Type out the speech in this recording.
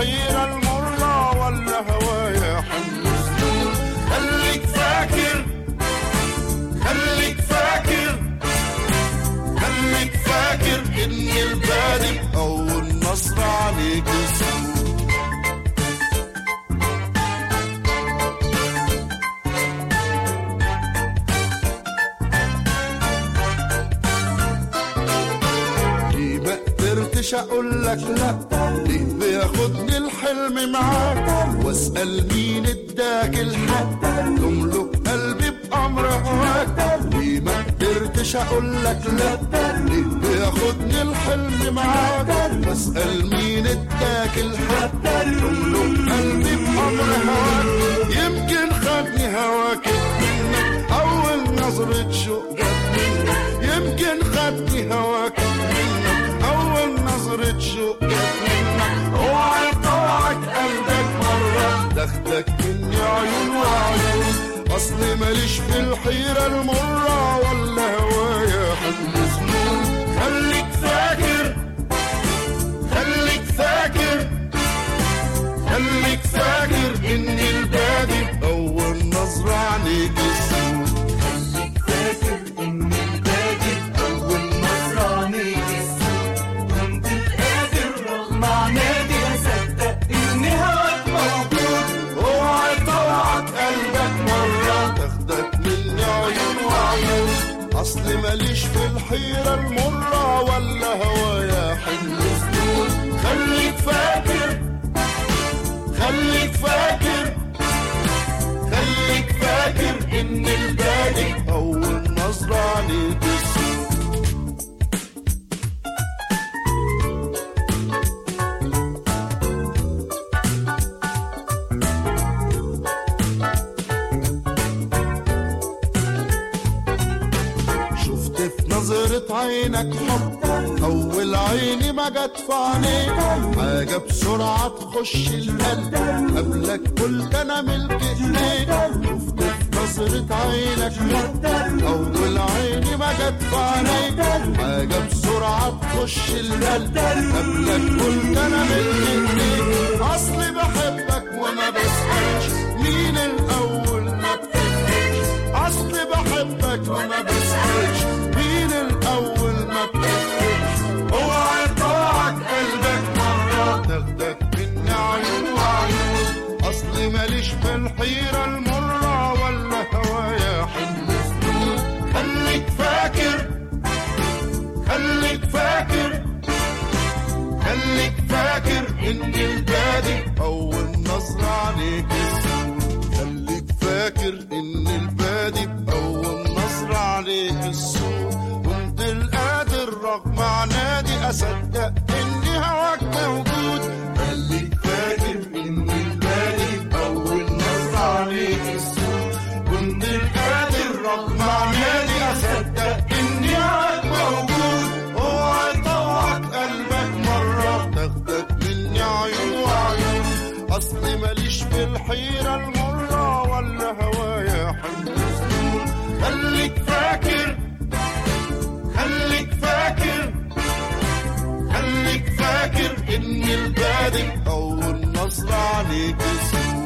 الحيرة المرة ولا هوايا حمل سنون خليك فاكر خليك فاكر خليك فاكر ان البادئ اول نصر عليك السوق ليه ما قدرتش اقول لك لا ليه بياخدني الحلم معاك واسال مين اداك الحق تملك قلبي بامر هواك ليه ما قدرتش اقول لك لا ليه بياخدني الحلم معاك واسال مين اداك الحق تملك قلبي بامر هواك يمكن خدني هواك منك اول نظرة شوق جت منك يمكن خدني هواك منك اول نظرة شوق جت منك اوعى طوعك قلبك مرة تاخدك مني عيون وعيون اصلي ماليش في الحيرة المرة ولا هوايا حد سنون خليك فاكر خليك فاكر خليك فاكر ان البادئ اول نظرة عليك السوق خليك فاكر ان الباقي اول نظرة عليك السوق كنت القادر رغم عنادي اصدق ان هواك موجود اوعى طوعك قلبك مرة تاخدك مني عيون وعيون اصل ماليش في الحيرة المرة ولا هوايا حلم سنون خليك فاكر خليك فاكر خليك فاكر ان البادئ اول نظرة عليك السوق شفت في نظرة عينك حب أول عيني ما جت في عينيك حاجة بسرعة تخش القلب قبلك قلت أنا ملك إيديك شفت في نظرة عينك حب أول عيني ما جت في عينيك حاجة بسرعة تخش القلب قبلك قلت أنا ملك إيديك أصلي بحبك وما بسألش مين الأول ما بتفرقش اصلي بحبك وما بسألش مين الاول ما بتفرقش اوعى طوعك قلبك مرة تاخدك مني عيون وعيون اصلي ماليش في الحيرة المرة ولا هوايا حلم سنون خليك فاكر خليك فاكر خليك فاكر ان البادئ اول نظرة عليك السوق خليك فاكر ان البادئ اول نظرة عليك السوق كنت القادر رغم عنادي اصدق ان هواك موجود خليك فاكر ان البادئ اول نظرة عليك السوق كنت القادر رغم عنادي اصدق ان هواك موجود اوعى طوعك قلبك مرة تاخدك مني عيون وعيون اصلي ماليش في الحيرة المرة ولا هوايا حمل سنون خليك فاكر خليك فاكر خليك فاكر ان البادئ اول نظرة عليك السوق